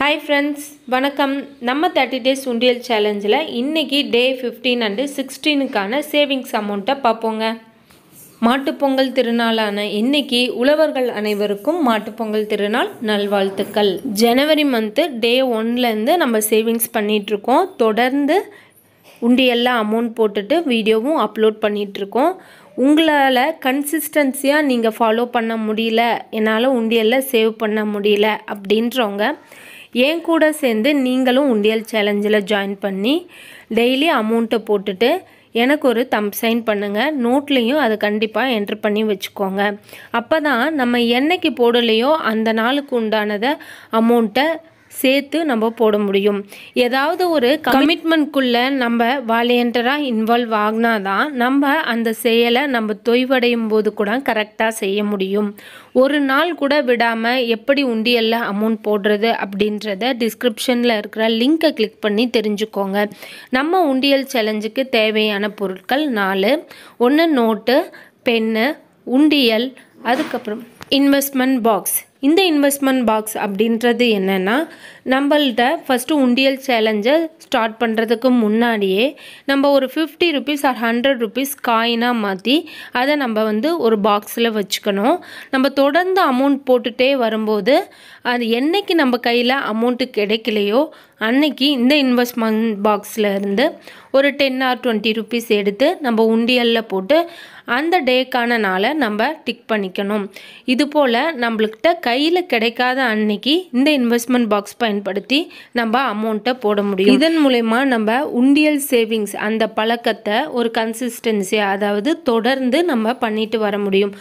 hi friends வணக்கம் நம்ம thirty days உண்டியல் சேலஞ்சில் இன்றைக்கி டே ஃபிஃப்டீன் அண்டு சிக்ஸ்டீனுக்கான சேவிங்ஸ் அமௌண்ட்டை பார்ப்போங்க மாட்டுப்பொங்கல் திருநாளான இன்னைக்கு உழவர்கள் அனைவருக்கும் மாட்டுப்பொங்கல் திருநாள் நல்வாழ்த்துக்கள் ஜனவரி மந்த்து டே ஒன்லேருந்து நம்ம சேவிங்ஸ் பண்ணிகிட்ருக்கோம் தொடர்ந்து உண்டியெல்லாம் அமௌண்ட் போட்டுட்டு வீடியோவும் அப்லோட் பண்ணிகிட்ருக்கோம் உங்களால் கன்சிஸ்டன்சியாக நீங்கள் ஃபாலோ பண்ண முடியல என்னால் உண்டியலில் சேவ் பண்ண முடியல அப்படின்றவங்க என் கூட சேர்ந்து நீங்களும் உண்டியல் சேலஞ்சில் ஜாயின் பண்ணி டெய்லி அமௌண்ட்டை போட்டுட்டு எனக்கு ஒரு தம் சைன் பண்ணுங்கள் நோட்லேயும் அதை கண்டிப்பாக என்ட்ரு பண்ணி வச்சுக்கோங்க அப்போ தான் நம்ம என்னைக்கு போடலையோ அந்த நாளுக்கு உண்டானதை அமௌண்ட்டை சேர்த்து நம்ம போட முடியும் ஏதாவது ஒரு கமிட்மெண்ட்குள்ளே நம்ம வாலியண்டராக இன்வால்வ் ஆகினா தான் நம்ம அந்த செயலை நம்ம தொய்வடையும் போது கூட கரெக்டாக செய்ய முடியும் ஒரு நாள் கூட விடாமல் எப்படி உண்டியலில் அமௌண்ட் போடுறது அப்படின்றத டிஸ்கிரிப்ஷனில் இருக்கிற லிங்க்கை கிளிக் பண்ணி தெரிஞ்சுக்கோங்க நம்ம உண்டியல் சேலஞ்சுக்கு தேவையான பொருட்கள் நாலு ஒன்று நோட்டு பென்னு உண்டியல் அதுக்கப்புறம் இன்வெஸ்ட்மெண்ட் பாக்ஸ் இந்த இன்வெஸ்ட்மெண்ட் பாக்ஸ் அப்படின்றது என்னென்னா நம்மள்ட்ட ஃபஸ்ட்டு உண்டியல் சேலஞ்சை ஸ்டார்ட் பண்ணுறதுக்கு முன்னாடியே நம்ம ஒரு fifty rupees or hundred rupees காயினாக மாற்றி அதை நம்ம வந்து ஒரு பாக்ஸில் வச்சுக்கணும் நம்ம தொடர்ந்து அமௌண்ட் போட்டுகிட்டே வரும்போது அது என்னைக்கு நம்ம கையில் அமௌண்ட்டு கிடைக்கலையோ அன்னைக்கு இந்த இன்வெஸ்ட்மெண்ட் பாக்ஸில் இருந்து ஒரு டென் ஆர் டுவெண்ட்டி ருபீஸ் எடுத்து நம்ம உண்டியலில் போட்டு அந்த டேக்கான நாளை நம்ம டிக் பண்ணிக்கணும் இது போல் நம்மளுக்கிட்ட கையில் கிடைக்காத அன்னைக்கு இந்த இன்வெஸ்ட்மெண்ட் பாக்ஸ் பயன்படுத்தி நம்ம அமௌண்ட்டை போட முடியும் இதன் மூலயமா நம்ம உண்டியல் சேவிங்ஸ் அந்த பழக்கத்தை ஒரு கன்சிஸ்டன்சி அதாவது தொடர்ந்து நம்ம பண்ணிட்டு வர முடியும்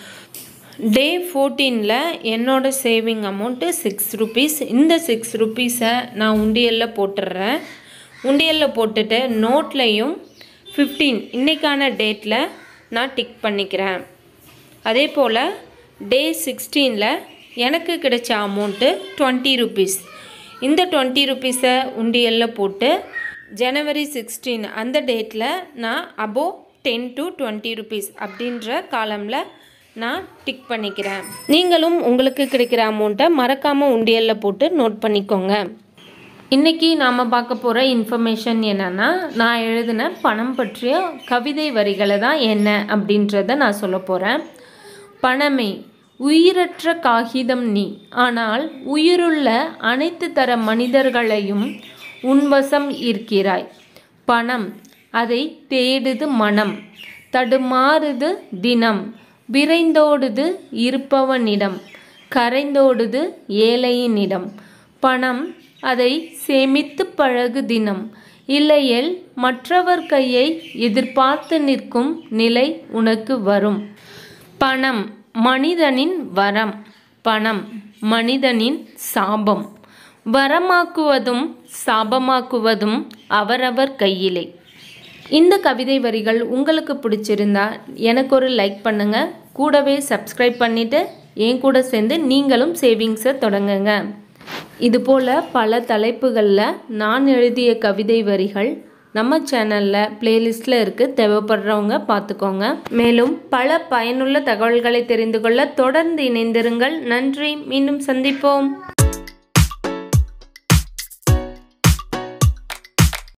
டே ஃபோர்டீனில் என்னோட சேவிங் அமௌண்ட்டு சிக்ஸ் ருபீஸ் இந்த சிக்ஸ் ருபீஸை நான் உண்டியலில் போட்டுடுறேன் உண்டியலில் போட்டுட்டு நோட்லையும் ஃபிஃப்டீன் இன்றைக்கான டேட்டில் நான் டிக் பண்ணிக்கிறேன் அதே போல் டே சிக்ஸ்டீனில் எனக்கு கிடைச்ச அமௌண்ட்டு டுவெண்ட்டி ருபீஸ் இந்த டுவெண்ட்டி ருபீஸை உண்டியலில் போட்டு ஜனவரி சிக்ஸ்டீன் அந்த டேட்டில் நான் above ten to twenty rupees அப்படின்ற காலமில் நான் டிக் பண்ணிக்கிறேன் நீங்களும் உங்களுக்கு கிடைக்கிற அமௌண்ட்டை மறக்காமல் உண்டியலில் போட்டு நோட் பண்ணிக்கோங்க இன்றைக்கி நாம் பார்க்க போகிற இன்ஃபர்மேஷன் என்னென்னா நான் எழுதின பணம் பற்றிய கவிதை வரிகளை தான் என்ன அப்படின்றத நான் சொல்ல போகிறேன் பணமே உயிரற்ற காகிதம் நீ ஆனால் உயிருள்ள அனைத்து தர மனிதர்களையும் உன்வசம் ஈர்க்கிறாய் பணம் அதை தேடுது மனம் தடுமாறுது தினம் விரைந்தோடுது இருப்பவனிடம் கரைந்தோடுது ஏழையினிடம் பணம் அதை சேமித்து பழகு தினம் இல்லையேல் மற்றவர் கையை எதிர்பார்த்து நிற்கும் நிலை உனக்கு வரும் பணம் மனிதனின் வரம் பணம் மனிதனின் சாபம் வரமாக்குவதும் சாபமாக்குவதும் அவரவர் கையிலே இந்த கவிதை வரிகள் உங்களுக்கு பிடிச்சிருந்தா எனக்கு ஒரு லைக் பண்ணுங்கள் கூடவே சப்ஸ்கிரைப் பண்ணிவிட்டு என் கூட சேர்ந்து நீங்களும் சேவிங்ஸை தொடங்குங்க இதுபோல் பல தலைப்புகளில் நான் எழுதிய கவிதை வரிகள் நம்ம சேனலில் பிளேலிஸ்டில் இருக்குது தேவைப்படுறவங்க பார்த்துக்கோங்க மேலும் பல பயனுள்ள தகவல்களை தெரிந்து கொள்ள தொடர்ந்து இணைந்திருங்கள் நன்றி மீண்டும் சந்திப்போம்